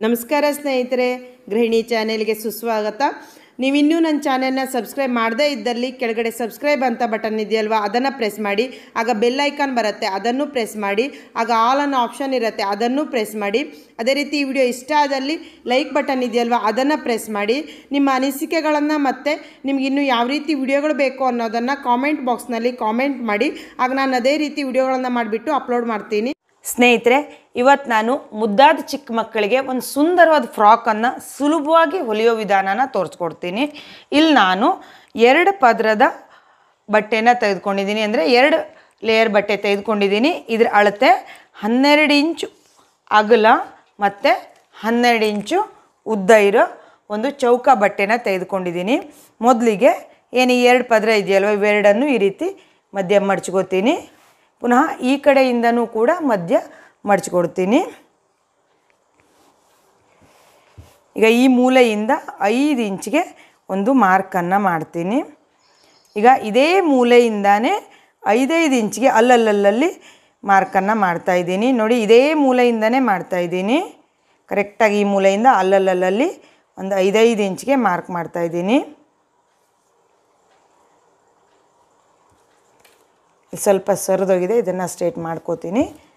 ನಮಸ್ಕಾರ ಸ್ನೇಹಿತರೆ ಗೃಹಿಣಿ ಚಾನೆಲ್ಗೆ ಸುಸ್ವಾಗತ ನೀವಿನ್ನೂ ನನ್ನ ಚಾನೆಲ್ನ ಸಬ್ಸ್ಕ್ರೈಬ್ ಮಾಡದೇ ಇದ್ದಲ್ಲಿ ಕೆಳಗಡೆ ಸಬ್ಸ್ಕ್ರೈಬ್ ಅಂತ ಬಟನ್ ಇದೆಯಲ್ವಾ ಅದನ್ನು ಪ್ರೆಸ್ ಮಾಡಿ ಆಗ ಬೆಲ್ ಐಕಾನ್ ಬರುತ್ತೆ ಅದನ್ನು ಪ್ರೆಸ್ ಮಾಡಿ ಆಗ ಆಲ್ ಅನ್ನೋ ಆಪ್ಷನ್ ಇರುತ್ತೆ ಅದನ್ನು ಪ್ರೆಸ್ ಮಾಡಿ ಅದೇ ರೀತಿ ಈ ವಿಡಿಯೋ ಇಷ್ಟ ಆದಲ್ಲಿ ಲೈಕ್ ಬಟನ್ ಇದೆಯಲ್ವಾ ಅದನ್ನು ಪ್ರೆಸ್ ಮಾಡಿ ನಿಮ್ಮ ಅನಿಸಿಕೆಗಳನ್ನು ಮತ್ತು ನಿಮ್ಗೆ ಇನ್ನೂ ಯಾವ ರೀತಿ ವಿಡಿಯೋಗಳು ಬೇಕು ಅನ್ನೋದನ್ನು ಕಾಮೆಂಟ್ ಬಾಕ್ಸ್ನಲ್ಲಿ ಕಾಮೆಂಟ್ ಮಾಡಿ ಆಗ ನಾನು ಅದೇ ರೀತಿ ವಿಡಿಯೋಗಳನ್ನು ಮಾಡಿಬಿಟ್ಟು ಅಪ್ಲೋಡ್ ಮಾಡ್ತೀನಿ ಸ್ನೇಹಿತರೆ ಇವತ್ತು ನಾನು ಮುದ್ದಾದ ಚಿಕ್ಕ ಮಕ್ಕಳಿಗೆ ಒಂದು ಸುಂದರವಾದ ಫ್ರಾಕನ್ನು ಸುಲಭವಾಗಿ ಹೊಲಿಯೋ ವಿಧಾನನ ತೋರಿಸ್ಕೊಡ್ತೀನಿ ಇಲ್ಲಿ ನಾನು ಎರಡು ಪದರದ ಬಟ್ಟೆನ ತೆಗೆದುಕೊಂಡಿದ್ದೀನಿ ಅಂದರೆ ಎರಡು ಲೇಯರ್ ಬಟ್ಟೆ ತೆಗೆದುಕೊಂಡಿದ್ದೀನಿ ಇದ್ರ ಅಳತೆ ಹನ್ನೆರಡು ಇಂಚು ಅಗಲ ಮತ್ತು ಹನ್ನೆರಡು ಇಂಚು ಉದ್ದ ಇರೋ ಒಂದು ಚೌಕ ಬಟ್ಟೆನ ತೆಗೆದುಕೊಂಡಿದ್ದೀನಿ ಮೊದಲಿಗೆ ಏನು ಈ ಎರಡು ಪದರ ಇದೆಯಲ್ವ ಇವೆರಡನ್ನು ಈ ರೀತಿ ಮಧ್ಯ ಮಡ್ಚ್ಕೋತೀನಿ ಪುನಃ ಈ ಕಡೆಯಿಂದನೂ ಕೂಡ ಮಧ್ಯ ಮಡ್ಚ್ಕೊಡ್ತೀನಿ ಈಗ ಈ ಮೂಲೆಯಿಂದ ಐದು ಇಂಚಿಗೆ ಒಂದು ಮಾರ್ಕನ್ನು ಮಾಡ್ತೀನಿ ಈಗ ಇದೇ ಮೂಲೆಯಿಂದಾನೇ ಐದೈದು ಇಂಚಿಗೆ ಅಲ್ಲಲ್ಲಲ್ಲಿ ಮಾರ್ಕನ್ನು ಮಾಡ್ತಾಯಿದ್ದೀನಿ ನೋಡಿ ಇದೇ ಮೂಲೆಯಿಂದನೇ ಮಾಡ್ತಾಯಿದ್ದೀನಿ ಕರೆಕ್ಟಾಗಿ ಈ ಮೂಲೆಯಿಂದ ಅಲ್ಲಲ್ಲಲ್ಲಿ ಒಂದು ಐದೈದು ಇಂಚಿಗೆ ಮಾರ್ಕ್ ಮಾಡ್ತಾಯಿದ್ದೀನಿ ಸ್ವಲ್ಪ ಸರಿದೋಗಿದೆ ಇದನ್ನು ಸ್ಟ್ರೇಟ್ ಮಾಡ್ಕೋತೀನಿ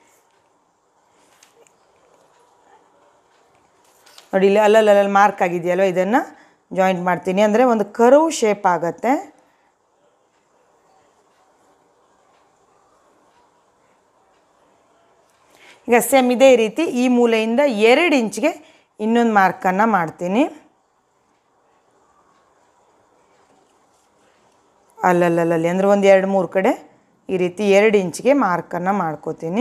ನೋಡಿ ಇಲ್ಲಿ ಅಲ್ಲಲ್ಲಲ್ಲಿ ಮಾರ್ಕ್ ಆಗಿದೆಯಲ್ವ ಇದನ್ನು ಜಾಯಿಂಟ್ ಮಾಡ್ತೀನಿ ಅಂದರೆ ಒಂದು ಕರ್ವ್ ಶೇಪ್ ಆಗುತ್ತೆ ಈಗ ಸೇಮ್ ಇದೇ ರೀತಿ ಈ ಮೂಲೆಯಿಂದ ಎರಡು ಇಂಚಿಗೆ ಇನ್ನೊಂದು ಮಾರ್ಕನ್ನು ಮಾಡ್ತೀನಿ ಅಲ್ಲಲ್ಲಲ್ಲಿ ಅಂದರೆ ಒಂದು ಎರಡು ಮೂರು ಕಡೆ ಈ ರೀತಿ ಎರಡು ಇಂಚಿಗೆ ಮಾರ್ಕನ್ನು ಮಾಡ್ಕೋತೀನಿ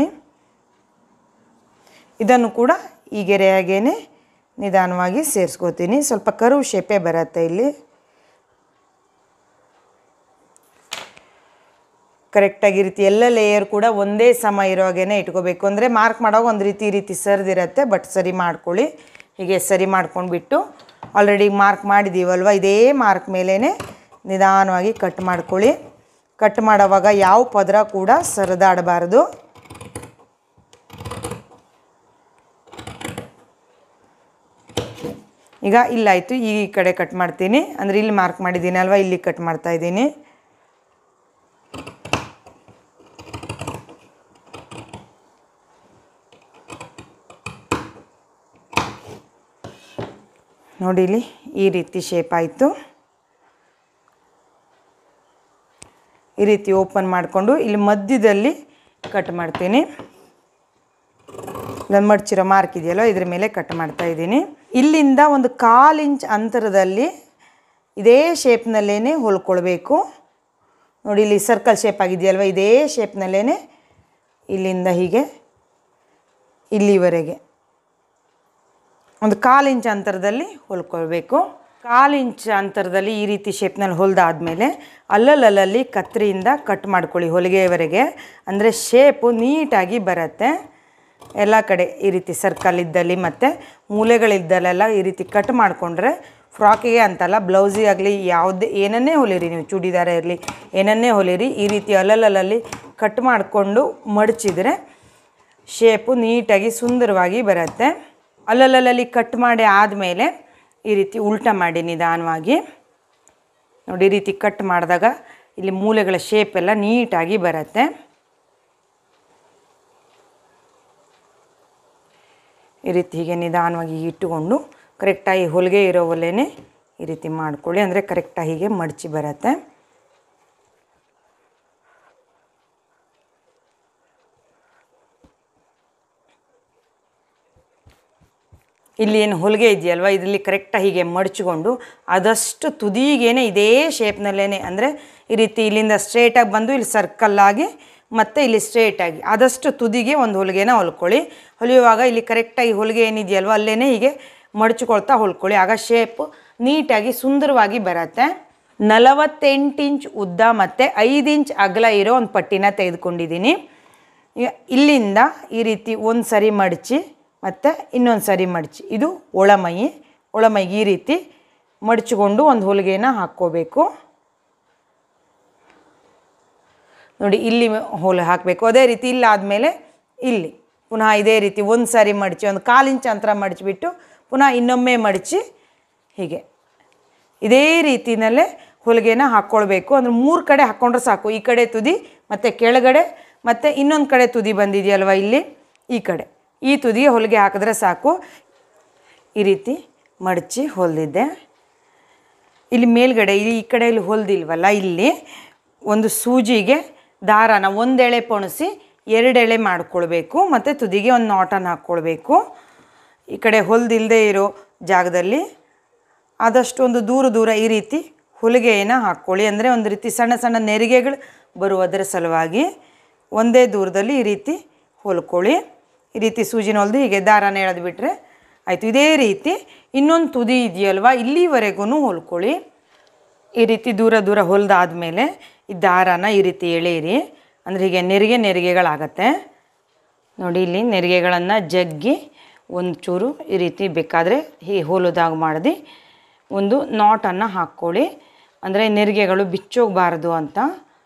ಇದನ್ನು ಕೂಡ ಈ ಗೆರೆಯಾಗೇ ನಿಧಾನವಾಗಿ ಸೇರಿಸ್ಕೋತೀನಿ ಸ್ವಲ್ಪ ಕರು ಶೇಪೇ ಬರುತ್ತೆ ಇಲ್ಲಿ ಕರೆಕ್ಟಾಗಿ ಈ ರೀತಿ ಎಲ್ಲ ಲೇಯರ್ ಕೂಡ ಒಂದೇ ಸಮ ಇರೋ ಹಾಗೇ ಇಟ್ಕೋಬೇಕು ಅಂದರೆ ಮಾರ್ಕ್ ಮಾಡೋವಾಗ ಒಂದು ರೀತಿ ಈ ರೀತಿ ಸರಿದಿರತ್ತೆ ಬಟ್ ಸರಿ ಮಾಡ್ಕೊಳ್ಳಿ ಹೀಗೆ ಸರಿ ಮಾಡ್ಕೊಂಡ್ಬಿಟ್ಟು ಆಲ್ರೆಡಿ ಮಾರ್ಕ್ ಮಾಡಿದ್ದೀವಲ್ವ ಇದೇ ಮಾರ್ಕ್ ಮೇಲೇ ನಿಧಾನವಾಗಿ ಕಟ್ ಮಾಡ್ಕೊಳ್ಳಿ ಕಟ್ ಮಾಡೋವಾಗ ಯಾವ ಪದರ ಕೂಡ ಸರಿದಾಡಬಾರ್ದು ಈಗ ಇಲ್ಲಾಯಿತು ಈ ಕಡೆ ಕಟ್ ಮಾಡ್ತೀನಿ ಅಂದರೆ ಇಲ್ಲಿ ಮಾರ್ಕ್ ಮಾಡಿದ್ದೀನಿ ಅಲ್ವಾ ಇಲ್ಲಿ ಕಟ್ ಮಾಡ್ತಾ ಇದ್ದೀನಿ ನೋಡಿ ಇಲ್ಲಿ ಈ ರೀತಿ ಶೇಪ್ ಆಯಿತು ಈ ರೀತಿ ಓಪನ್ ಮಾಡಿಕೊಂಡು ಇಲ್ಲಿ ಮಧ್ಯದಲ್ಲಿ ಕಟ್ ಮಾಡ್ತೀನಿ ಇಲ್ಲೊಂದು ಮಡ್ಚಿರೋ ಮಾರ್ಕ್ ಇದೆಯಲ್ಲ ಇದ್ರ ಮೇಲೆ ಕಟ್ ಮಾಡ್ತಾ ಇದ್ದೀನಿ ಇಲ್ಲಿಂದ ಒಂದು ಕಾಲು ಇಂಚ್ ಅಂತರದಲ್ಲಿ ಇದೇ ಶೇಪ್ನಲ್ಲೇ ಹೊಲ್ಕೊಳ್ಬೇಕು ನೋಡಿ ಇಲ್ಲಿ ಸರ್ಕಲ್ ಶೇಪ್ ಆಗಿದೆಯಲ್ವ ಇದೇ ಶೇಪ್ನಲ್ಲೇ ಇಲ್ಲಿಂದ ಹೀಗೆ ಇಲ್ಲಿವರೆಗೆ ಒಂದು ಕಾಲು ಇಂಚ್ ಅಂತರದಲ್ಲಿ ಹೊಲ್ಕೊಳ್ಬೇಕು ಕಾಲು ಇಂಚ್ ಅಂತರದಲ್ಲಿ ಈ ರೀತಿ ಶೇಪ್ನಲ್ಲಿ ಹೊಲಿದಾದ್ಮೇಲೆ ಅಲ್ಲಲ್ಲಲ್ಲಿ ಕತ್ತರಿಯಿಂದ ಕಟ್ ಮಾಡ್ಕೊಳ್ಳಿ ಹೊಲಿಗೆಯವರೆಗೆ ಅಂದರೆ ಶೇಪು ನೀಟಾಗಿ ಬರುತ್ತೆ ಎಲ್ಲ ಕಡೆ ಈ ರೀತಿ ಸರ್ಕಲ್ ಇದ್ದಲ್ಲಿ ಮತ್ತು ಮೂಲೆಗಳಿದ್ದಲ್ಲೆಲ್ಲ ಈ ರೀತಿ ಕಟ್ ಮಾಡಿಕೊಂಡ್ರೆ ಫ್ರಾಕಿಗೆ ಅಂತಲ್ಲ ಬ್ಲೌಸಿಗೆ ಆಗಲಿ ಯಾವುದೇ ಏನನ್ನೇ ಹೊಲಿರಿ ನೀವು ಚೂಡಿದಾರ ಇರಲಿ ಏನನ್ನೇ ಹೊಲಿರಿ ಈ ರೀತಿ ಅಲ್ಲಲ್ಲಲ್ಲಿ ಕಟ್ ಮಾಡಿಕೊಂಡು ಮಡಚಿದ್ರೆ ಶೇಪು ನೀಟಾಗಿ ಸುಂದರವಾಗಿ ಬರುತ್ತೆ ಅಲ್ಲಲ್ಲಲ್ಲಿ ಕಟ್ ಮಾಡಿ ಆದಮೇಲೆ ಈ ರೀತಿ ಉಲ್ಟ ಮಾಡಿ ನಿಧಾನವಾಗಿ ನೋಡಿ ಈ ರೀತಿ ಕಟ್ ಮಾಡಿದಾಗ ಇಲ್ಲಿ ಮೂಲೆಗಳ ಶೇಪ್ ಎಲ್ಲ ನೀಟಾಗಿ ಬರುತ್ತೆ ಈ ರೀತಿ ಹೀಗೆ ನಿಧಾನವಾಗಿ ಇಟ್ಟುಕೊಂಡು ಕರೆಕ್ಟಾಗಿ ಹೊಲಿಗೆ ಇರೋ ಒಲೆನೇ ಈ ರೀತಿ ಮಾಡ್ಕೊಳ್ಳಿ ಅಂದರೆ ಕರೆಕ್ಟಾಗಿ ಹೀಗೆ ಮಡಚಿ ಬರುತ್ತೆ ಇಲ್ಲಿ ಏನು ಹೊಲಿಗೆ ಇದೆಯಲ್ವ ಇದರಲ್ಲಿ ಕರೆಕ್ಟಾಗಿ ಹೀಗೆ ಮಡಚಿಕೊಂಡು ಆದಷ್ಟು ತುದಿಗೇನೆ ಇದೇ ಶೇಪ್ನಲ್ಲೇ ಅಂದರೆ ಈ ರೀತಿ ಇಲ್ಲಿಂದ ಸ್ಟ್ರೇಟಾಗಿ ಬಂದು ಇಲ್ಲಿ ಸರ್ಕಲ್ಲಾಗಿ ಮತ್ತು ಇಲ್ಲಿ ಸ್ಟ್ರೇಟಾಗಿ ಆದಷ್ಟು ತುದಿಗೆ ಒಂದು ಹೊಲಿಗೆನ ಹೊಲ್ಕೊಳ್ಳಿ ಹೊಲಿಯುವಾಗ ಇಲ್ಲಿ ಕರೆಕ್ಟಾಗಿ ಹೊಲಿಗೆ ಏನಿದೆಯಲ್ವ ಅಲ್ಲೇ ಹೀಗೆ ಮಡಚಿಕೊಳ್ತಾ ಹೊಲ್ಕೊಳ್ಳಿ ಆಗ ಶೇಪು ನೀಟಾಗಿ ಸುಂದರವಾಗಿ ಬರುತ್ತೆ ನಲವತ್ತೆಂಟು ಇಂಚ್ ಉದ್ದ ಮತ್ತು ಐದು ಇಂಚ್ ಅಗಲ ಇರೋ ಒಂದು ಪಟ್ಟಿನ ತೆಗೆದುಕೊಂಡಿದ್ದೀನಿ ಈಗ ಇಲ್ಲಿಂದ ಈ ರೀತಿ ಒಂದು ಸರಿ ಮಡಚಿ ಮತ್ತು ಇನ್ನೊಂದು ಸರಿ ಮಡಚಿ ಇದು ಒಳಮೈ ಒಳಮೈಗೆ ಈ ರೀತಿ ಮಡಚಿಕೊಂಡು ಒಂದು ಹೊಲಿಗೆನ ಹಾಕ್ಕೋಬೇಕು ನೋಡಿ ಇಲ್ಲಿ ಹೊಲ ಹಾಕಬೇಕು ಅದೇ ರೀತಿ ಇಲ್ಲಾದಮೇಲೆ ಇಲ್ಲಿ ಪುನಃ ಇದೇ ರೀತಿ ಒಂದು ಸಾರಿ ಮಡಚಿ ಒಂದು ಕಾಲು ಇಂಚ್ ಅಂತರ ಮಡಚಿಬಿಟ್ಟು ಪುನಃ ಇನ್ನೊಮ್ಮೆ ಮಡಚಿ ಹೀಗೆ ಇದೇ ರೀತಿನಲ್ಲೇ ಹೊಲಿಗೆನ ಹಾಕ್ಕೊಳ್ಬೇಕು ಅಂದ್ರೆ ಮೂರು ಕಡೆ ಹಾಕ್ಕೊಂಡ್ರೆ ಸಾಕು ಈ ಕಡೆ ತುದಿ ಮತ್ತು ಕೆಳಗಡೆ ಮತ್ತು ಇನ್ನೊಂದು ಕಡೆ ತುದಿ ಬಂದಿದೆಯಲ್ವ ಇಲ್ಲಿ ಈ ಕಡೆ ಈ ತುದಿಗೆ ಹೊಲಿಗೆ ಹಾಕಿದ್ರೆ ಸಾಕು ಈ ರೀತಿ ಮಡಚಿ ಹೊಲಿದಿದ್ದೆ ಇಲ್ಲಿ ಮೇಲ್ಗಡೆ ಇಲ್ಲಿ ಈ ಕಡೆ ಇಲ್ಲಿ ಹೊಲ್ದಿಲ್ವಲ್ಲ ಇಲ್ಲಿ ಒಂದು ಸೂಜಿಗೆ ದಾರಾನ ಒಂದೆಳೆ ಪೊಣಸಿ ಎರಡೆಳೆ ಮಾಡ್ಕೊಳ್ಬೇಕು ಮತ್ತು ತುದಿಗೆ ಒಂದು ನಾಟನ್ನು ಹಾಕ್ಕೊಳ್ಬೇಕು ಈ ಕಡೆ ಹೊಲ್ದಿಲ್ಲದೆ ಇರೋ ಜಾಗದಲ್ಲಿ ಆದಷ್ಟು ಒಂದು ದೂರ ದೂರ ಈ ರೀತಿ ಹೊಲಿಗೆಯನ್ನು ಹಾಕ್ಕೊಳ್ಳಿ ಅಂದರೆ ಒಂದು ರೀತಿ ಸಣ್ಣ ಸಣ್ಣ ನೆರಿಗೆಗಳು ಬರುವುದರ ಸಲುವಾಗಿ ಒಂದೇ ದೂರದಲ್ಲಿ ಈ ರೀತಿ ಹೊಲ್ಕೊಳ್ಳಿ ಈ ರೀತಿ ಸೂಜಿನ ಹೊಲ್ದು ಹೀಗೆ ದಾರಾನ ಎಳೆದ್ಬಿಟ್ರೆ ಆಯಿತು ಇದೇ ರೀತಿ ಇನ್ನೊಂದು ತುದಿ ಇದೆಯಲ್ವ ಇಲ್ಲಿವರೆಗೂ ಹೊಲ್ಕೊಳ್ಳಿ ಈ ರೀತಿ ದೂರ ದೂರ ಹೊಲ್ದಾದ್ಮೇಲೆ ಈ ದಾರಾನ ಈ ರೀತಿ ಎಳೆಯಿರಿ ಅಂದರೆ ಹೀಗೆ ನೆರಿಗೆ ನೆರಿಗೆಗಳಾಗತ್ತೆ ನೋಡಿ ಇಲ್ಲಿ ನೆರಿಗೆಗಳನ್ನು ಜಗ್ಗಿ ಒಂದು ಚೂರು ಈ ರೀತಿ ಬೇಕಾದರೆ ಹೀಗೆ ಹೋಲೋದಾಗ ಮಾಡಿ ಒಂದು ನಾಟನ್ನು ಹಾಕ್ಕೊಳ್ಳಿ ಅಂದರೆ ನೆರಿಗೆಗಳು ಬಿಚ್ಚೋಗಬಾರ್ದು ಅಂತ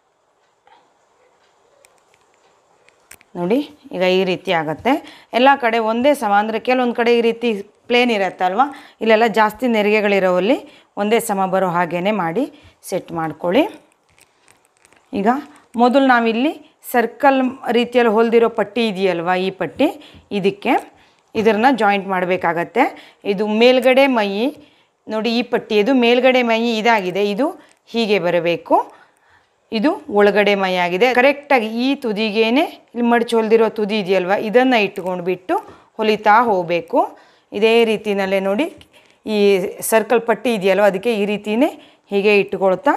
ನೋಡಿ ಈಗ ಈ ರೀತಿ ಆಗುತ್ತೆ ಎಲ್ಲ ಕಡೆ ಒಂದೇ ಸಮ ಅಂದರೆ ಕೆಲವೊಂದು ಕಡೆ ಈ ರೀತಿ ಪ್ಲೇನ್ ಇರುತ್ತೆ ಅಲ್ವಾ ಇಲ್ಲೆಲ್ಲ ಜಾಸ್ತಿ ನೆರಿಗೆಗಳಿರೋವಲ್ಲಿ ಒಂದೇ ಸಮ ಬರೋ ಹಾಗೇ ಮಾಡಿ ಸೆಟ್ ಮಾಡ್ಕೊಳ್ಳಿ ಈಗ ಮೊದಲು ನಾವಿಲ್ಲಿ ಸರ್ಕಲ್ ರೀತಿಯಲ್ಲಿ ಹೊಲ್ದಿರೋ ಪಟ್ಟಿ ಇದೆಯಲ್ವಾ ಈ ಪಟ್ಟಿ ಇದಕ್ಕೆ ಇದನ್ನ ಜಾಯಿಂಟ್ ಮಾಡಬೇಕಾಗತ್ತೆ ಇದು ಮೇಲ್ಗಡೆ ಮೈ ನೋಡಿ ಈ ಪಟ್ಟಿ ಇದು ಮೇಲ್ಗಡೆ ಮೈ ಇದಾಗಿದೆ ಇದು ಹೀಗೆ ಬರಬೇಕು ಇದು ಒಳಗಡೆ ಮೈ ಆಗಿದೆ ಕರೆಕ್ಟಾಗಿ ಈ ತುದಿಗೇನೆ ಇಲ್ಲಿ ಮಡಚಿ ಹೊಲ್ದಿರೋ ತುದಿ ಇದೆಯಲ್ವ ಇದನ್ನು ಇಟ್ಕೊಂಡು ಬಿಟ್ಟು ಹೊಲಿತಾ ಹೋಗಬೇಕು ಇದೇ ರೀತಿನಲ್ಲೇ ನೋಡಿ ಈ ಸರ್ಕಲ್ ಪಟ್ಟಿ ಇದೆಯಲ್ವ ಅದಕ್ಕೆ ಈ ರೀತಿನೇ ಹೀಗೆ ಇಟ್ಕೊಳ್ತಾ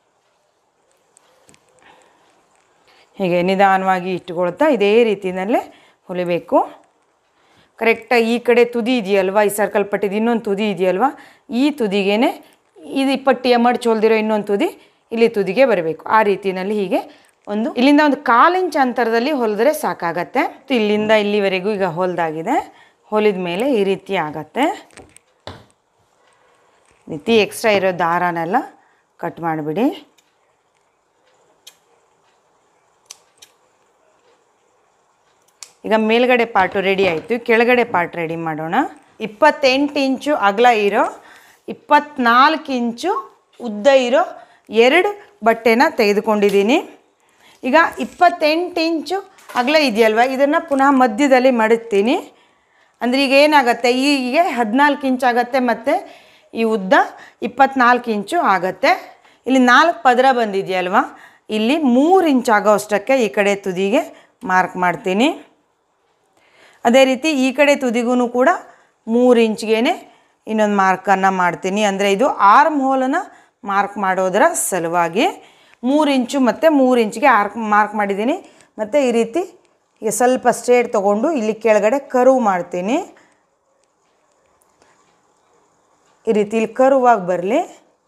ಹೀಗೆ ನಿಧಾನವಾಗಿ ಇಟ್ಕೊಳ್ತಾ ಇದೇ ರೀತಿನಲ್ಲೇ ಹೊಲಿಬೇಕು ಕರೆಕ್ಟಾಗಿ ಈ ಕಡೆ ತುದಿ ಇದೆಯಲ್ವ ಈ ಸರ್ಕಲ್ ಪಟ್ಟಿದ ಇನ್ನೊಂದು ತುದಿ ಇದೆಯಲ್ವ ಈ ತುದಿಗೇನೆ ಇದು ಈ ಪಟ್ಟಿಯ ಮಡ್ಚಿ ಹೊಲ್ದಿರೋ ಇನ್ನೊಂದು ತುದಿ ಇಲ್ಲಿ ತುದಿಗೆ ಬರಬೇಕು ಆ ರೀತಿನಲ್ಲಿ ಹೀಗೆ ಒಂದು ಇಲ್ಲಿಂದ ಒಂದು ಕಾಲು ಇಂಚ್ ಅಂತರದಲ್ಲಿ ಹೊಲಿದ್ರೆ ಸಾಕಾಗತ್ತೆ ಮತ್ತು ಇಲ್ಲಿಂದ ಇಲ್ಲಿವರೆಗೂ ಈಗ ಹೊಲ್ದಾಗಿದೆ ಹೊಲಿದ ಮೇಲೆ ಈ ರೀತಿ ಆಗತ್ತೆ ಈ ರೀತಿ ಎಕ್ಸ್ಟ್ರಾ ಇರೋ ದಾರನೆಲ್ಲ ಕಟ್ ಮಾಡಿಬಿಡಿ ಈಗ ಮೇಲ್ಗಡೆ ಪಾರ್ಟು ರೆಡಿ ಆಯಿತು ಕೆಳಗಡೆ ಪಾರ್ಟ್ ರೆಡಿ ಮಾಡೋಣ ಇಪ್ಪತ್ತೆಂಟು ಇಂಚು ಅಗಲ ಇರೋ ಇಪ್ಪತ್ನಾಲ್ಕು ಇಂಚು ಉದ್ದ ಇರೋ ಎರಡು ಬಟ್ಟೆನ ತೆಗೆದುಕೊಂಡಿದ್ದೀನಿ ಈಗ ಇಪ್ಪತ್ತೆಂಟು ಇಂಚು ಅಗಲ ಇದೆಯಲ್ವ ಇದನ್ನು ಪುನಃ ಮಧ್ಯದಲ್ಲಿ ಮಡುತ್ತೀನಿ ಅಂದರೆ ಈಗ ಏನಾಗುತ್ತೆ ಈಗೆ ಹದಿನಾಲ್ಕು ಇಂಚ್ ಆಗುತ್ತೆ ಮತ್ತು ಈ ಉದ್ದ ಇಪ್ಪತ್ನಾಲ್ಕು ಇಂಚು ಆಗುತ್ತೆ ಇಲ್ಲಿ ನಾಲ್ಕು ಪದರ ಬಂದಿದೆಯಲ್ವ ಇಲ್ಲಿ ಮೂರು ಇಂಚ್ ಆಗೋ ಅಷ್ಟಕ್ಕೆ ಈ ಕಡೆ ತುದಿಗೆ ಮಾರ್ಕ್ ಮಾಡ್ತೀನಿ ಅದೇ ರೀತಿ ಈ ಕಡೆ ತುದಿಗೂ ಕೂಡ ಮೂರು ಇಂಚ್ಗೆ ಇನ್ನೊಂದು ಮಾರ್ಕನ್ನು ಮಾಡ್ತೀನಿ ಅಂದರೆ ಇದು ಆರ್ಮ್ ಹೋಲನ್ನು ಮಾರ್ಕ್ ಮಾಡೋದರ ಸಲುವಾಗಿ ಮೂರು ಇಂಚು ಮತ್ತು ಮೂರು ಇಂಚಿಗೆ ಆರ್ಕ್ ಮಾರ್ಕ್ ಮಾಡಿದ್ದೀನಿ ಮತ್ತು ಈ ರೀತಿ ಈಗ ಸ್ವಲ್ಪ ಸ್ಟ್ರೇಟ್ ತೊಗೊಂಡು ಇಲ್ಲಿ ಕೆಳಗಡೆ ಕರುವು ಮಾಡ್ತೀನಿ ಈ ರೀತಿ ಇಲ್ಲಿ ಕರುವಾಗಿ ಬರಲಿ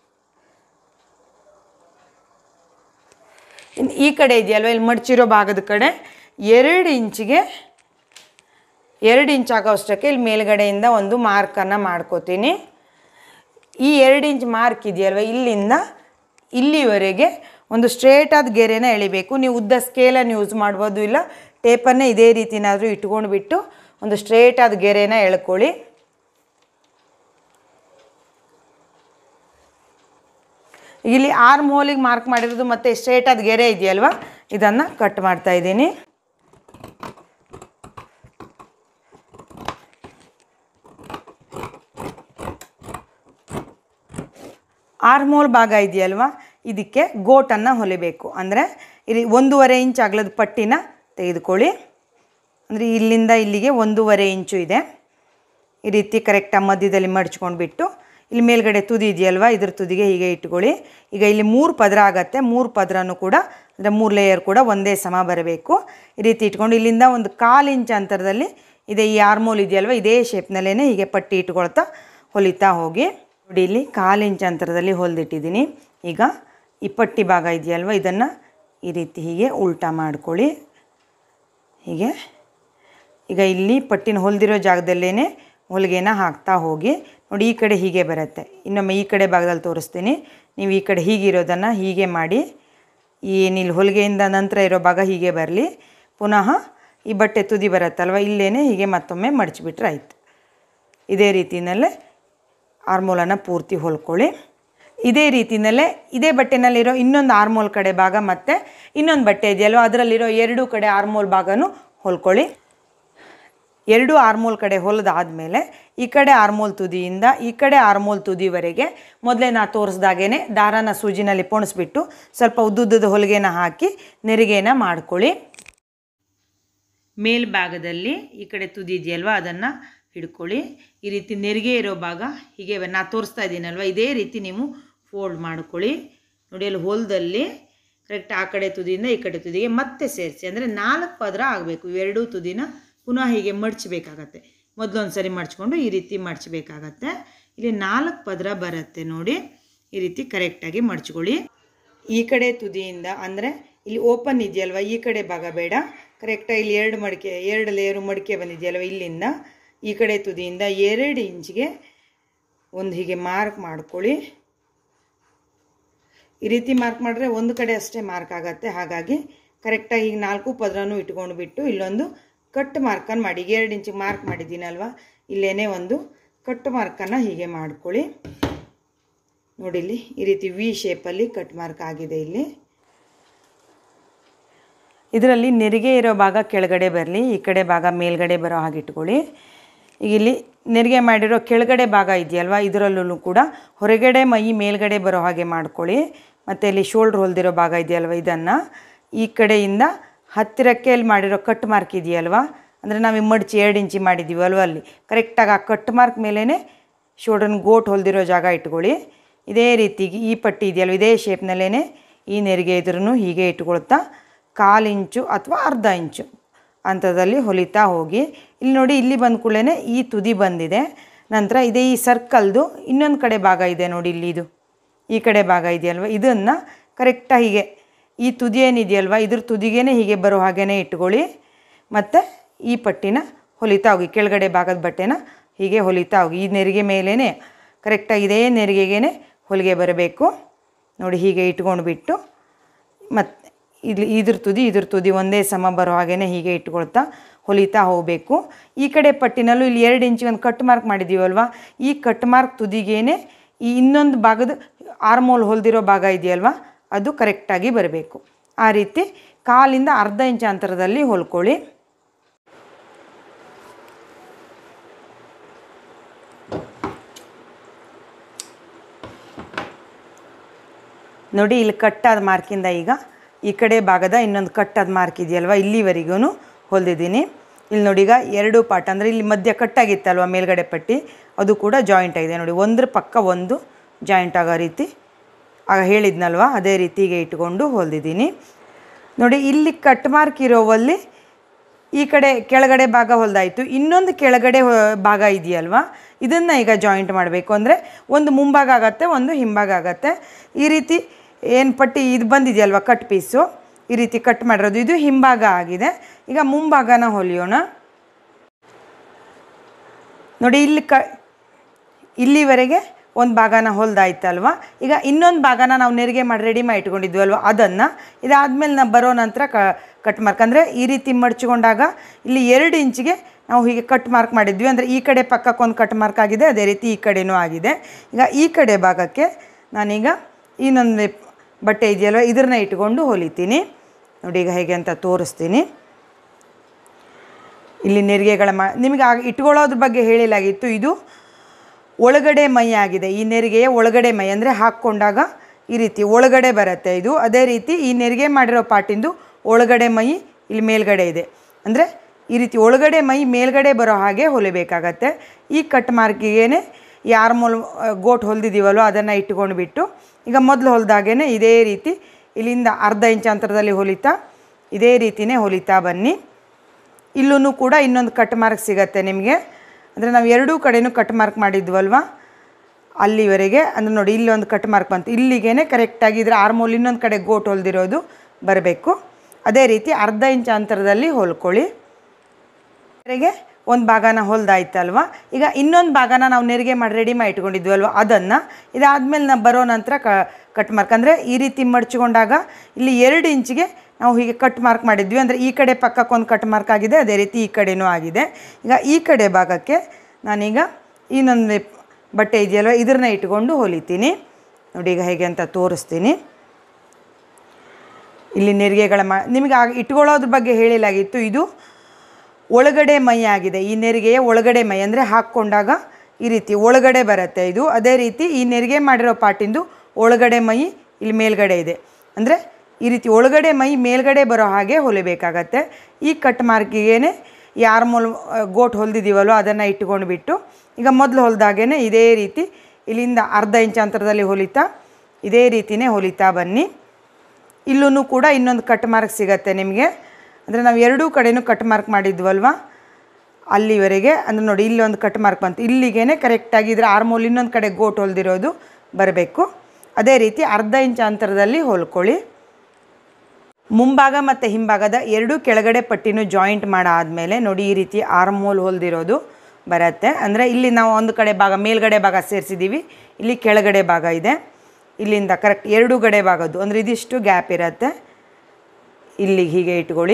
ಇನ್ನು ಈ ಕಡೆ ಇದೆಯಲ್ವ ಇಲ್ಲಿ ಮಡ್ಚಿರೋ ಭಾಗದ ಕಡೆ ಎರಡು ಇಂಚಿಗೆ ಎರಡು ಇಂಚ್ ಆಗೋ ಅಷ್ಟಕ್ಕೆ ಇಲ್ಲಿ ಮೇಲ್ಗಡೆಯಿಂದ ಒಂದು ಮಾರ್ಕನ್ನು ಮಾಡ್ಕೋತೀನಿ ಈ ಎರಡು ಇಂಚ್ ಮಾರ್ಕ್ ಇದೆಯಲ್ವ ಇಲ್ಲಿಂದ ಇಲ್ಲಿವರೆಗೆ ಒಂದು ಸ್ಟ್ರೇಟಾದ ಗೆರೆನ ಎಳಿಬೇಕು ನೀವು ಉದ್ದ ಸ್ಕೇಲನ್ನು ಯೂಸ್ ಮಾಡ್ಬೋದು ಇಲ್ಲ ಟೇಪನ್ನೇ ಇದೇ ರೀತಿನಾದರೂ ಇಟ್ಕೊಂಡು ಬಿಟ್ಟು ಒಂದು ಸ್ಟ್ರೇಟಾದ ಗೆರೆನ ಎಳ್ಕೊಳ್ಳಿ ಇಲ್ಲಿ ಆರು ಮೋಲಿಗೆ ಮಾರ್ಕ್ ಮಾಡಿರೋದು ಮತ್ತು ಸ್ಟ್ರೇಟಾದ ಗೆರೆ ಇದೆಯಲ್ವ ಇದನ್ನು ಕಟ್ ಮಾಡ್ತಾ ಇದ್ದೀನಿ ಆರ್ಮೋಲ್ ಭಾಗ ಇದೆಯಲ್ವ ಇದಕ್ಕೆ ಗೋಟನ್ನು ಹೊಲಿಬೇಕು ಅಂದರೆ ಇಲ್ಲಿ ಒಂದೂವರೆ ಇಂಚ್ ಅಗಲದ ಪಟ್ಟಿನ ತೆಗೆದುಕೊಳ್ಳಿ ಅಂದರೆ ಇಲ್ಲಿಂದ ಇಲ್ಲಿಗೆ ಒಂದೂವರೆ ಇಂಚು ಇದೆ ಈ ರೀತಿ ಕರೆಕ್ಟಾಗಿ ಮಧ್ಯದಲ್ಲಿ ಮಡ್ಚ್ಕೊಂಡ್ಬಿಟ್ಟು ಇಲ್ಲಿ ಮೇಲ್ಗಡೆ ತುದಿ ಇದೆಯಲ್ವ ಇದ್ರ ತುದಿಗೆ ಹೀಗೆ ಇಟ್ಕೊಳ್ಳಿ ಈಗ ಇಲ್ಲಿ ಮೂರು ಪದರ ಆಗತ್ತೆ ಮೂರು ಪದರನೂ ಕೂಡ ಅಂದರೆ ಮೂರು ಲೇಯರ್ ಕೂಡ ಒಂದೇ ಸಮ ಬರಬೇಕು ಈ ರೀತಿ ಇಟ್ಕೊಂಡು ಇಲ್ಲಿಂದ ಒಂದು ಕಾಲು ಇಂಚ್ ಅಂತರದಲ್ಲಿ ಇದೆ ಈ ಆರ್ಮೋಲ್ ಇದೆಯಲ್ವ ಇದೇ ಶೇಪ್ನಲ್ಲೇ ಹೀಗೆ ಪಟ್ಟಿ ಇಟ್ಕೊಳ್ತಾ ಹೊಲಿತಾ ಹೋಗಿ ನೋಡಿ ಇಲ್ಲಿ ಕಾಲು ಇಂಚ್ ಅಂತರದಲ್ಲಿ ಹೊಲಿದಿಟ್ಟಿದ್ದೀನಿ ಈಗ ಈ ಪಟ್ಟಿ ಭಾಗ ಇದೆಯಲ್ವ ಇದನ್ನು ಈ ರೀತಿ ಹೀಗೆ ಉಲ್ಟಾ ಮಾಡ್ಕೊಳ್ಳಿ ಹೀಗೆ ಈಗ ಇಲ್ಲಿ ಪಟ್ಟಿನ ಹೊಲಿದಿರೋ ಜಾಗದಲ್ಲೇ ಹೊಲಿಗೆನ ಹಾಕ್ತಾ ಹೋಗಿ ನೋಡಿ ಈ ಕಡೆ ಹೀಗೆ ಬರುತ್ತೆ ಇನ್ನೊಮ್ಮೆ ಈ ಕಡೆ ಭಾಗದಲ್ಲಿ ತೋರಿಸ್ತೀನಿ ನೀವು ಈ ಕಡೆ ಹೀಗಿರೋದನ್ನು ಹೀಗೆ ಮಾಡಿ ಏನಿಲ್ಲಿ ಹೊಲಿಗೆಯಿಂದ ನಂತರ ಇರೋ ಭಾಗ ಹೀಗೆ ಬರಲಿ ಪುನಃ ಈ ಬಟ್ಟೆ ತುದಿ ಬರುತ್ತಲ್ವ ಇಲ್ಲೇನೆ ಹೀಗೆ ಮತ್ತೊಮ್ಮೆ ಮಡಚಿಬಿಟ್ರೆ ಆಯ್ತು ಇದೇ ರೀತಿಯಲ್ಲೇ ಆರ್ಮೋಲನ್ನು ಪೂರ್ತಿ ಹೊಲ್ಕೊಳ್ಳಿ ಇದೇ ರೀತಿಯಲ್ಲೇ ಇದೇ ಬಟ್ಟೆನಲ್ಲಿರೋ ಇನ್ನೊಂದು ಆರ್ಮೋಲ್ ಕಡೆ ಭಾಗ ಮತ್ತು ಇನ್ನೊಂದು ಬಟ್ಟೆ ಇದೆಯಲ್ವ ಅದರಲ್ಲಿರೋ ಎರಡೂ ಕಡೆ ಆರ್ಮೋಲ್ ಭಾಗನೂ ಹೊಲ್ಕೊಳ್ಳಿ ಎರಡು ಆರ್ಮೋಲ್ ಕಡೆ ಹೊಲಿದಾದ್ಮೇಲೆ ಈ ಕಡೆ ಆರ್ಮೋಲ್ ತುದಿಯಿಂದ ಈ ಕಡೆ ಆರ್ಮೋಲ್ ತುದಿವರೆಗೆ ಮೊದಲೇ ನಾ ತೋರಿಸ್ದಾಗೇ ದಾರಾನ ಸೂಜಿನಲ್ಲಿ ಪೊಣಿಸ್ಬಿಟ್ಟು ಸ್ವಲ್ಪ ಉದ್ದುದ್ದದ ಹೊಲಿಗೆನ ಹಾಕಿ ನೆರಿಗೆನ ಮಾಡ್ಕೊಳ್ಳಿ ಮೇಲ್ಭಾಗದಲ್ಲಿ ಈ ಕಡೆ ತುದಿ ಇದೆಯಲ್ವ ಅದನ್ನು ಹಿಡ್ಕೊಳ್ಳಿ ಈ ರೀತಿ ನೆರಿಗೆ ಇರೋ ಭಾಗ ಹೀಗೆ ನಾ ತೋರಿಸ್ತಾ ಇದ್ದೀನಲ್ವ ಇದೇ ರೀತಿ ನೀವು ಫೋಲ್ಡ್ ಮಾಡ್ಕೊಳ್ಳಿ ನೋಡಿ ಅಲ್ಲಿ ಹೊಲದಲ್ಲಿ ಕರೆಕ್ಟ್ ಆ ಕಡೆ ತುದಿಯಿಂದ ಈ ಕಡೆ ತುದಿಗೆ ಮತ್ತೆ ಸೇರಿಸಿ ಅಂದರೆ ನಾಲ್ಕು ಪದರ ಆಗಬೇಕು ಇವೆರಡೂ ತುದಿನ ಪುನಃ ಹೀಗೆ ಮಡ್ಚಬೇಕಾಗತ್ತೆ ಮೊದಲೊಂದು ಸರಿ ಮಡ್ಚ್ಕೊಂಡು ಈ ರೀತಿ ಮಡ್ಚಬೇಕಾಗತ್ತೆ ಇಲ್ಲಿ ನಾಲ್ಕು ಪದರ ಬರುತ್ತೆ ನೋಡಿ ಈ ರೀತಿ ಕರೆಕ್ಟಾಗಿ ಮಡ್ಚ್ಕೊಳ್ಳಿ ಈ ಕಡೆ ತುದಿಯಿಂದ ಅಂದರೆ ಇಲ್ಲಿ ಓಪನ್ ಇದೆಯಲ್ವ ಈ ಕಡೆ ಭಾಗ ಬೇಡ ಕರೆಕ್ಟಾಗಿ ಇಲ್ಲಿ ಎರಡು ಮಡಿಕೆ ಎರಡು ಲೇಯರು ಮಡಿಕೆ ಬಂದಿದೆಯಲ್ವ ಇಲ್ಲಿಂದ ಈ ಕಡೆ ತುದಿಯಿಂದ ಎರಡು ಇಂಚಿಗೆ ಒಂದು ಹೀಗೆ ಮಾರ್ಕ್ ಮಾಡ್ಕೊಳ್ಳಿ ಈ ರೀತಿ ಮಾರ್ಕ್ ಮಾಡಿದ್ರೆ ಒಂದು ಕಡೆ ಅಷ್ಟೇ ಮಾರ್ಕ್ ಆಗುತ್ತೆ ಹಾಗಾಗಿ ಕರೆಕ್ಟಾಗಿ ಈಗ ನಾಲ್ಕು ಪದರನೂ ಇಟ್ಕೊಂಡು ಬಿಟ್ಟು ಇಲ್ಲೊಂದು ಕಟ್ ಮಾರ್ಕನ್ನು ಮಾಡಿ ಈಗ ಎರಡು ಇಂಚಿಗೆ ಮಾರ್ಕ್ ಮಾಡಿದ್ದೀನಲ್ವ ಇಲ್ಲೇನೇ ಒಂದು ಕಟ್ ಮಾರ್ಕನ್ನು ಹೀಗೆ ಮಾಡ್ಕೊಳ್ಳಿ ನೋಡಿ ಇಲ್ಲಿ ಈ ರೀತಿ ವಿ ಶೇಪಲ್ಲಿ ಕಟ್ ಮಾರ್ಕ್ ಆಗಿದೆ ಇಲ್ಲಿ ಇದರಲ್ಲಿ ನೆರಿಗೆ ಇರೋ ಭಾಗ ಕೆಳಗಡೆ ಬರಲಿ ಈ ಕಡೆ ಭಾಗ ಮೇಲ್ಗಡೆ ಬರೋ ಹಾಗೆ ಇಟ್ಕೊಳ್ಳಿ ಈಗ ಇಲ್ಲಿ ನೆರಿಗೆ ಮಾಡಿರೋ ಕೆಳಗಡೆ ಭಾಗ ಇದೆಯಲ್ವ ಇದರಲ್ಲೂ ಕೂಡ ಹೊರಗಡೆ ಮೈ ಮೇಲ್ಗಡೆ ಬರೋ ಹಾಗೆ ಮಾಡ್ಕೊಳ್ಳಿ ಮತ್ತು ಇಲ್ಲಿ ಶೋಲ್ಡ್ರ್ ಹೊಲ್ದಿರೋ ಭಾಗ ಇದೆಯಲ್ವ ಇದನ್ನು ಈ ಕಡೆಯಿಂದ ಹತ್ತಿರಕ್ಕೆ ಇಲ್ಲಿ ಮಾಡಿರೋ ಕಟ್ ಮಾರ್ಕ್ ಇದೆಯಲ್ವ ಅಂದರೆ ನಾವು ಮಡ್ಚಿ ಎರಡು ಇಂಚಿ ಮಾಡಿದ್ದೀವಲ್ವ ಅಲ್ಲಿ ಕರೆಕ್ಟಾಗಿ ಆ ಕಟ್ ಮಾರ್ಕ್ ಮೇಲೇ ಶೋಲ್ಡ್ರನ್ನ ಗೋಟ್ ಹೊಲ್ದಿರೋ ಜಾಗ ಇಟ್ಕೊಳ್ಳಿ ಇದೇ ರೀತಿ ಈ ಪಟ್ಟಿ ಇದೆಯಲ್ವ ಇದೇ ಶೇಪ್ನಲ್ಲೇ ಈ ನೆರಿಗೆ ಇದ್ರೂ ಹೀಗೆ ಇಟ್ಕೊಳ್ತಾ ಕಾಲು ಇಂಚು ಅಥವಾ ಅರ್ಧ ಇಂಚು ಅಂಥದ್ದಲ್ಲಿ ಹೊಲಿತಾ ಹೋಗಿ ಇಲ್ಲಿ ನೋಡಿ ಇಲ್ಲಿ ಬಂದ ಕೂಡಲೇ ಈ ತುದಿ ಬಂದಿದೆ ನಂತರ ಇದೇ ಈ ಸರ್ಕಲ್ದು ಇನ್ನೊಂದು ಕಡೆ ಭಾಗ ಇದೆ ನೋಡಿ ಇಲ್ಲಿ ಇದು ಈ ಕಡೆ ಭಾಗ ಇದೆಯಲ್ವ ಇದನ್ನು ಕರೆಕ್ಟಾಗಿ ಹೀಗೆ ಈ ತುದಿ ಏನಿದೆಯಲ್ವ ಇದ್ರ ತುದಿಗೇ ಹೀಗೆ ಬರೋ ಹಾಗೇ ಇಟ್ಕೊಳ್ಳಿ ಮತ್ತು ಈ ಪಟ್ಟಿನ ಹೊಲಿತಾ ಹೋಗಿ ಕೆಳಗಡೆ ಭಾಗದ ಬಟ್ಟೆನ ಹೀಗೆ ಹೊಲಿತಾ ಹೋಗಿ ಈ ನೆರಿಗೆ ಮೇಲೇ ಕರೆಕ್ಟಾಗಿ ಇದೇ ನೆರಿಗೆಗೇ ಹೊಲಿಗೆ ಬರಬೇಕು ನೋಡಿ ಹೀಗೆ ಇಟ್ಕೊಂಡು ಬಿಟ್ಟು ಮತ್ತು ಇಲ್ಲಿ ಇದ್ರ ತುದಿ ಇದ್ರ ತುದಿ ಒಂದೇ ಸಮ ಬರೋ ಹಾಗೇ ಹೀಗೆ ಇಟ್ಕೊಳ್ತಾ ಹೊಲಿತಾ ಹೋಗಬೇಕು ಈ ಕಡೆ ಪಟ್ಟಿನಲ್ಲೂ ಇಲ್ಲಿ ಎರಡು ಇಂಚಿಗೆ ಒಂದು ಕಟ್ ಮಾರ್ಕ್ ಮಾಡಿದ್ದೀವಲ್ವ ಈ ಕಟ್ ಮಾರ್ಕ್ ತುದಿಗೇನೆ ಈ ಇನ್ನೊಂದು ಭಾಗದ ಆರ್ಮೋಲ್ ಹೊಲ್ದಿರೋ ಭಾಗ ಇದೆಯಲ್ವ ಅದು ಕರೆಕ್ಟಾಗಿ ಬರಬೇಕು ಆ ರೀತಿ ಕಾಲಿಂದ ಅರ್ಧ ಇಂಚ್ ಅಂತರದಲ್ಲಿ ಹೊಲ್ಕೊಳ್ಳಿ ನೋಡಿ ಇಲ್ಲಿ ಕಟ್ಟಾದ ಮಾರ್ಕಿಂದ ಈಗ ಈ ಕಡೆ ಭಾಗದ ಇನ್ನೊಂದು ಕಟ್ಟಾದ ಮಾರ್ಕ್ ಇದೆಯಲ್ವ ಇಲ್ಲಿವರೆಗೂ ಹೊಲ್ದಿದ್ದೀನಿ ಇಲ್ಲಿ ನೋಡಿ ಈಗ ಎರಡು ಪಾರ್ಟ್ ಅಂದರೆ ಇಲ್ಲಿ ಮಧ್ಯ ಕಟ್ಟಾಗಿತ್ತಲ್ವ ಮೇಲ್ಗಡೆ ಪಟ್ಟಿ ಅದು ಕೂಡ ಜಾಯಿಂಟ್ ಆಗಿದೆ ನೋಡಿ ಒಂದ್ರ ಪಕ್ಕ ಒಂದು ಜಾಯಿಂಟ್ ಆಗೋ ರೀತಿ ಆಗ ಹೇಳಿದ್ನಲ್ವ ಅದೇ ರೀತಿಗೆ ಇಟ್ಕೊಂಡು ಹೊಲ್ದಿದ್ದೀನಿ ನೋಡಿ ಇಲ್ಲಿ ಕಟ್ ಮಾರ್ಕ್ ಇರೋವಲ್ಲಿ ಈ ಕಡೆ ಕೆಳಗಡೆ ಭಾಗ ಹೊಲ್ದಾಯಿತು ಇನ್ನೊಂದು ಕೆಳಗಡೆ ಹೊ- ಭಾಗ ಇದೆಯಲ್ವ ಇದನ್ನು ಈಗ ಜಾಯಿಂಟ್ ಮಾಡಬೇಕು ಅಂದರೆ ಒಂದು ಮುಂಭಾಗ ಆಗತ್ತೆ ಒಂದು ಹಿಂಭಾಗ ಆಗತ್ತೆ ಈ ರೀತಿ ಏನು ಪಟ್ಟಿ ಇದು ಬಂದಿದೆಯಲ್ವ ಕಟ್ ಪೀಸು ಈ ರೀತಿ ಕಟ್ ಮಾಡಿರೋದು ಇದು ಹಿಂಭಾಗ ಆಗಿದೆ ಈಗ ಮುಂಭಾಗನ ಹೊಲಿಯೋಣ ನೋಡಿ ಇಲ್ಲಿ ಕ ಇಲ್ಲಿವರೆಗೆ ಒಂದು ಭಾಗನ ಹೊಲ್ದಾಯ್ತಲ್ವ ಈಗ ಇನ್ನೊಂದು ಭಾಗನ ನಾವು ನೆರಿಗೆ ಮಾಡಿ ರೆಡಿ ಮಾಡಿ ಇಟ್ಕೊಂಡಿದ್ವಲ್ವ ಅದನ್ನು ಇದಾದಮೇಲೆ ನಾವು ಬರೋ ನಂತರ ಕ ಕಟ್ ಮಾರ್ಕ್ ಅಂದರೆ ಈ ರೀತಿ ಮಡ್ಚಿಕೊಂಡಾಗ ಇಲ್ಲಿ ಎರಡು ಇಂಚಿಗೆ ನಾವು ಹೀಗೆ ಕಟ್ ಮಾರ್ಕ್ ಮಾಡಿದ್ವಿ ಅಂದರೆ ಈ ಕಡೆ ಪಕ್ಕಕ್ಕೊಂದು ಕಟ್ ಮಾರ್ಕ್ ಆಗಿದೆ ಅದೇ ರೀತಿ ಈ ಕಡೆನೂ ಆಗಿದೆ ಈಗ ಈ ಕಡೆ ಭಾಗಕ್ಕೆ ನಾನೀಗ ಇನ್ನೊಂದು ಬಟ್ಟೆ ಇದೆಯಲ್ವ ಇದನ್ನ ಇಟ್ಕೊಂಡು ಹೊಲಿತೀನಿ ನೋಡಿ ಈಗ ಹೇಗೆ ಅಂತ ತೋರಿಸ್ತೀನಿ ಇಲ್ಲಿ ನೆರಿಗೆಗಳ ಮಾ ನಿಮಗೆ ಆಗ ಇಟ್ಕೊಳ್ಳೋದ್ರ ಬಗ್ಗೆ ಹೇಳಿಲಾಗಿತ್ತು ಇದು ಒಳಗಡೆ ಮೈ ಆಗಿದೆ ಈ ನೆರಿಗೆಯ ಒಳಗಡೆ ಮೈ ಅಂದರೆ ಹಾಕ್ಕೊಂಡಾಗ ಈ ರೀತಿ ಒಳಗಡೆ ಬರುತ್ತೆ ಇದು ಅದೇ ರೀತಿ ಈ ನೆರಿಗೆ ಮಾಡಿರೋ ಪಾಟಿಂದು ಒಳಗಡೆ ಮೈ ಇಲ್ಲಿ ಮೇಲ್ಗಡೆ ಇದೆ ಅಂದರೆ ಈ ರೀತಿ ಒಳಗಡೆ ಮೈ ಮೇಲ್ಗಡೆ ಬರೋ ಹಾಗೆ ಹೊಲಿಬೇಕಾಗತ್ತೆ ಈ ಕಟ್ ಮಾರ್ಕಿಗೇನೆ ಈ ಆರ್ಮೋಲ್ ಗೋಟ್ ಹೊಲ್ದಿದ್ದೀವಲ್ವ ಅದನ್ನು ಇಟ್ಕೊಂಡು ಬಿಟ್ಟು ಈಗ ಮೊದಲು ಹೊಲ್ದಾಗೇ ಇದೇ ರೀತಿ ಇಲ್ಲಿಂದ ಅರ್ಧ ಇಂಚ್ ಅಂತರದಲ್ಲಿ ಹೊಲಿತಾ ಇದೇ ರೀತಿನೇ ಹೊಲಿತಾ ಬನ್ನಿ ಇಲ್ಲೂ ಕೂಡ ಇನ್ನೊಂದು ಕಟ್ ಮಾರ್ಕ್ ಸಿಗತ್ತೆ ನಿಮಗೆ ಅಂದರೆ ನಾವು ಎರಡೂ ಕಡೆನೂ ಕಟ್ ಮಾರ್ಕ್ ಮಾಡಿದ್ವಲ್ವ ಅಲ್ಲಿವರೆಗೆ ಅಂದರೆ ನೋಡಿ ಇಲ್ಲೊಂದು ಕಟ್ ಮಾರ್ಕ್ ಬಂತು ಇಲ್ಲಿಗೇ ಕರೆಕ್ಟಾಗಿ ಇದ್ರೆ ಆರ್ಮೋಲ್ ಇನ್ನೊಂದು ಕಡೆ ಗೋಟ್ ಹೊಲ್ದಿರೋದು ಬರಬೇಕು ಅದೇ ರೀತಿ ಅರ್ಧ ಇಂಚ್ ಅಂತರದಲ್ಲಿ ಹೊಲ್ಕೊಳ್ಳಿ ನೆರಿಗೆ ಒಂದು ಭಾಗನ ಹೊಲ್ದಾಯ್ತಲ್ವ ಈಗ ಇನ್ನೊಂದು ಭಾಗನ ನಾವು ನೆರಿಗೆ ಮಾಡಿ ರೆಡಿ ಮಾಡಿ ಇಟ್ಕೊಂಡಿದ್ವಲ್ವ ಅದನ್ನು ಇದಾದಮೇಲೆ ನಾವು ಬರೋ ನಂತರ ಕ ಕಟ್ ಮಾರ್ಕ್ ಅಂದರೆ ಈ ರೀತಿ ಮಡ್ಚಿಕೊಂಡಾಗ ಇಲ್ಲಿ ಎರಡು ಇಂಚಿಗೆ ನಾವು ಹೀಗೆ ಕಟ್ ಮಾರ್ಕ್ ಮಾಡಿದ್ವಿ ಅಂದರೆ ಈ ಕಡೆ ಪಕ್ಕಕ್ಕೊಂದು ಕಟ್ ಮಾರ್ಕ್ ಆಗಿದೆ ಅದೇ ರೀತಿ ಈ ಕಡೆನೂ ಆಗಿದೆ ಈಗ ಈ ಕಡೆ ಭಾಗಕ್ಕೆ ನಾನೀಗ ಇನ್ನೊಂದು ಬಟ್ಟೆ ಇದೆಯಲ್ವ ಇದನ್ನ ಇಟ್ಕೊಂಡು ಹೊಲಿತೀನಿ ನೋಡಿ ಈಗ ಹೇಗೆ ಅಂತ ತೋರಿಸ್ತೀನಿ ಇಲ್ಲಿ ನೆರಿಗೆಗಳ ಮಾ ನಿಮಗೆ ಆಗ ಇಟ್ಕೊಳ್ಳೋದ್ರ ಬಗ್ಗೆ ಹೇಳಿಲಾಗಿತ್ತು ಇದು ಒಳಗಡೆ ಮೈ ಆಗಿದೆ ಈ ನೆರಿಗೆಯ ಒಳಗಡೆ ಮೈ ಅಂದರೆ ಹಾಕ್ಕೊಂಡಾಗ ಈ ರೀತಿ ಒಳಗಡೆ ಬರುತ್ತೆ ಇದು ಅದೇ ರೀತಿ ಈ ನೆರಿಗೆ ಮಾಡಿರೋ ಪಾಟಿಂದು ಒಳಗಡೆ ಮೈ ಇಲ್ಲಿ ಮೇಲ್ಗಡೆ ಇದೆ ಅಂದರೆ ಈ ರೀತಿ ಒಳಗಡೆ ಮೈ ಮೇಲ್ಗಡೆ ಬರೋ ಹಾಗೆ ಹೊಲಿಬೇಕಾಗತ್ತೆ ಈ ಕಟ್ ಮಾರ್ಕಿಗೇನೆ ಈ ಆರ್ಮೋಲ್ ಗೋಟ್ ಹೊಲ್ದಿದ್ದೀವಲ್ವ ಅದನ್ನು ಇಟ್ಕೊಂಡು ಬಿಟ್ಟು ಈಗ ಮೊದಲು ಹೊಲ್ದಾಗೇ ಇದೇ ರೀತಿ ಇಲ್ಲಿಂದ ಅರ್ಧ ಇಂಚ್ ಅಂತರದಲ್ಲಿ ಹೊಲಿತಾ ಇದೇ ರೀತಿಯೇ ಹೊಲಿತಾ ಬನ್ನಿ ಇಲ್ಲೂ ಕೂಡ ಇನ್ನೊಂದು ಕಟ್ ಮಾರ್ಕ್ ಸಿಗತ್ತೆ ನಿಮಗೆ ಅಂದರೆ ನಾವು ಎರಡೂ ಕಡೆನೂ ಕಟ್ ಮಾರ್ಕ್ ಮಾಡಿದ್ವಲ್ವ ಅಲ್ಲಿವರೆಗೆ ಅಂದರೆ ನೋಡಿ ಇಲ್ಲಿ ಒಂದು ಕಟ್ ಮಾರ್ಕ್ ಬಂತು ಇಲ್ಲಿಗೇ ಕರೆಕ್ಟಾಗಿ ಇದ್ರೆ ಆರ್ಮೋಲ್ ಇನ್ನೊಂದು ಕಡೆ ಗೋಟ್ ಹೊಲ್ದಿರೋದು ಬರಬೇಕು ಅದೇ ರೀತಿ ಅರ್ಧ ಇಂಚ್ ಅಂತರದಲ್ಲಿ ಹೊಲ್ಕೊಳ್ಳಿ ಮುಂಭಾಗ ಮತ್ತು ಹಿಂಭಾಗದ ಎರಡೂ ಕೆಳಗಡೆ ಪಟ್ಟಿನೂ ಜಾಯಿಂಟ್ ಮಾಡಾದಮೇಲೆ ನೋಡಿ ಈ ರೀತಿ ಆರ್ಮೋಲ್ ಹೊಲ್ದಿರೋದು ಬರುತ್ತೆ ಅಂದರೆ ಇಲ್ಲಿ ನಾವು ಒಂದು ಕಡೆ ಭಾಗ ಮೇಲ್ಗಡೆ ಭಾಗ ಸೇರಿಸಿದ್ದೀವಿ ಇಲ್ಲಿ ಕೆಳಗಡೆ ಭಾಗ ಇದೆ ಇಲ್ಲಿಂದ ಕರೆಕ್ಟ್ ಎರಡೂ ಕಡೆ ಭಾಗದ್ದು ಅಂದರೆ ಇದಿಷ್ಟು ಗ್ಯಾಪ್ ಇರುತ್ತೆ ಇಲ್ಲಿ ಹೀಗೆ ಇಟ್ಕೊಳ್ಳಿ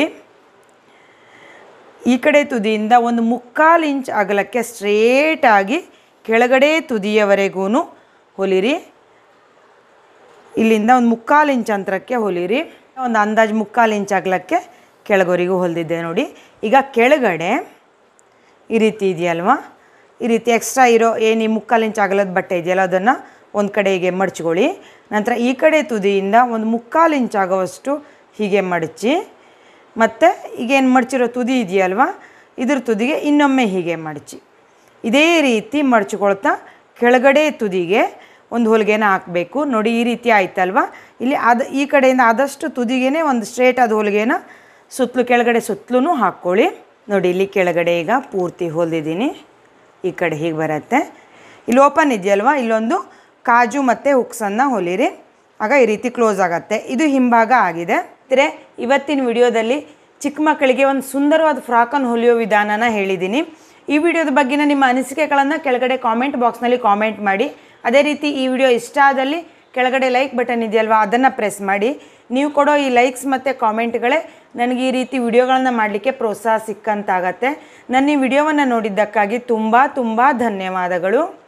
ಈ ಕಡೆ ತುದಿಯಿಂದ ಒಂದು ಮುಕ್ಕಾಲು ಇಂಚ್ ಅಗಲಕ್ಕೆ ಸ್ಟ್ರೇಟಾಗಿ ಕೆಳಗಡೆ ತುದಿಯವರೆಗೂ ಹೊಲಿರಿ ಇಲ್ಲಿಂದ ಒಂದು ಮುಕ್ಕಾಲು ಇಂಚ್ ಅಂತರಕ್ಕೆ ಹೊಲಿರಿ ಒಂದು ಅಂದಾಜು ಮುಕ್ಕಾಲು ಇಂಚ್ ಅಗಲಕ್ಕೆ ಕೆಳಗವರೆಗೂ ಹೊಲಿದಿದ್ದೆ ನೋಡಿ ಈಗ ಕೆಳಗಡೆ ಈ ರೀತಿ ಇದೆಯಲ್ವಾ ಈ ರೀತಿ ಎಕ್ಸ್ಟ್ರಾ ಇರೋ ಏನು ಈ ಮುಕ್ಕಾಲು ಇಂಚ್ ಅಗಲದ ಬಟ್ಟೆ ಇದೆಯಲ್ಲ ಅದನ್ನು ಒಂದು ಕಡೆಗೆ ಮಡ್ಚ್ಕೊಳ್ಳಿ ನಂತರ ಈ ಕಡೆ ತುದಿಯಿಂದ ಒಂದು ಮುಕ್ಕಾಲು ಇಂಚ್ ಆಗೋವಷ್ಟು ಹೀಗೆ ಮಡಚಿ ಮತ್ತು ಈಗೇನು ಮಡಚಿರೋ ತುದಿ ಇದೆಯಲ್ವಾ ಇದ್ರ ತುದಿಗೆ ಇನ್ನೊಮ್ಮೆ ಹೀಗೆ ಮಡಚಿ ಇದೇ ರೀತಿ ಮಡ್ಚ್ಕೊಳ್ತಾ ಕೆಳಗಡೆ ತುದಿಗೆ ಒಂದು ಹೊಲಿಗೆನ ಹಾಕಬೇಕು ನೋಡಿ ಈ ರೀತಿ ಆಯ್ತಲ್ವಾ ಇಲ್ಲಿ ಅದು ಈ ಕಡೆಯಿಂದ ಆದಷ್ಟು ತುದಿಗೇ ಒಂದು ಸ್ಟ್ರೇಟ್ ಆದ ಹೊಲಿಗೆನ ಸುತ್ತಲೂ ಕೆಳಗಡೆ ಸುತ್ತಲೂ ಹಾಕ್ಕೊಳ್ಳಿ ನೋಡಿ ಇಲ್ಲಿ ಕೆಳಗಡೆ ಈಗ ಪೂರ್ತಿ ಹೊಲಿದಿದ್ದೀನಿ ಈ ಕಡೆ ಹೀಗೆ ಬರುತ್ತೆ ಇಲ್ಲಿ ಓಪನ್ ಇದೆಯಲ್ವಾ ಇಲ್ಲೊಂದು ಕಾಜು ಮತ್ತು ಹುಕ್ಸನ್ನು ಹೊಲಿರಿ ಆಗ ಈ ರೀತಿ ಕ್ಲೋಸ್ ಆಗುತ್ತೆ ಇದು ಹಿಂಭಾಗ ಆಗಿದೆ ಅಂದರೆ ಇವತ್ತಿನ ವಿಡಿಯೋದಲ್ಲಿ ಚಿಕ್ಕ ಮಕ್ಕಳಿಗೆ ಒಂದು ಸುಂದರವಾದ ಫ್ರಾಕನ್ನು ಹೊಲಿಯೋ ವಿಧಾನನ ಹೇಳಿದ್ದೀನಿ ಈ ವಿಡಿಯೋದ ಬಗ್ಗಿನ ನಿಮ್ಮ ಅನಿಸಿಕೆಗಳನ್ನು ಕೆಳಗಡೆ ಕಾಮೆಂಟ್ ಬಾಕ್ಸ್ನಲ್ಲಿ ಕಾಮೆಂಟ್ ಮಾಡಿ ಅದೇ ರೀತಿ ಈ ವಿಡಿಯೋ ಇಷ್ಟ ಆದಲ್ಲಿ ಕೆಳಗಡೆ ಲೈಕ್ ಬಟನ್ ಇದೆಯಲ್ವಾ ಅದನ್ನು ಪ್ರೆಸ್ ಮಾಡಿ ನೀವು ಕೊಡೋ ಈ ಲೈಕ್ಸ್ ಮತ್ತು ಕಾಮೆಂಟ್ಗಳೇ ನನಗೆ ಈ ರೀತಿ ವಿಡಿಯೋಗಳನ್ನ ಮಾಡಲಿಕ್ಕೆ ಪ್ರೋತ್ಸಾಹ ಸಿಕ್ಕಂತಾಗತ್ತೆ ನನ್ನ ಈ ವಿಡಿಯೋವನ್ನು ನೋಡಿದ್ದಕ್ಕಾಗಿ ತುಂಬ ತುಂಬ ಧನ್ಯವಾದಗಳು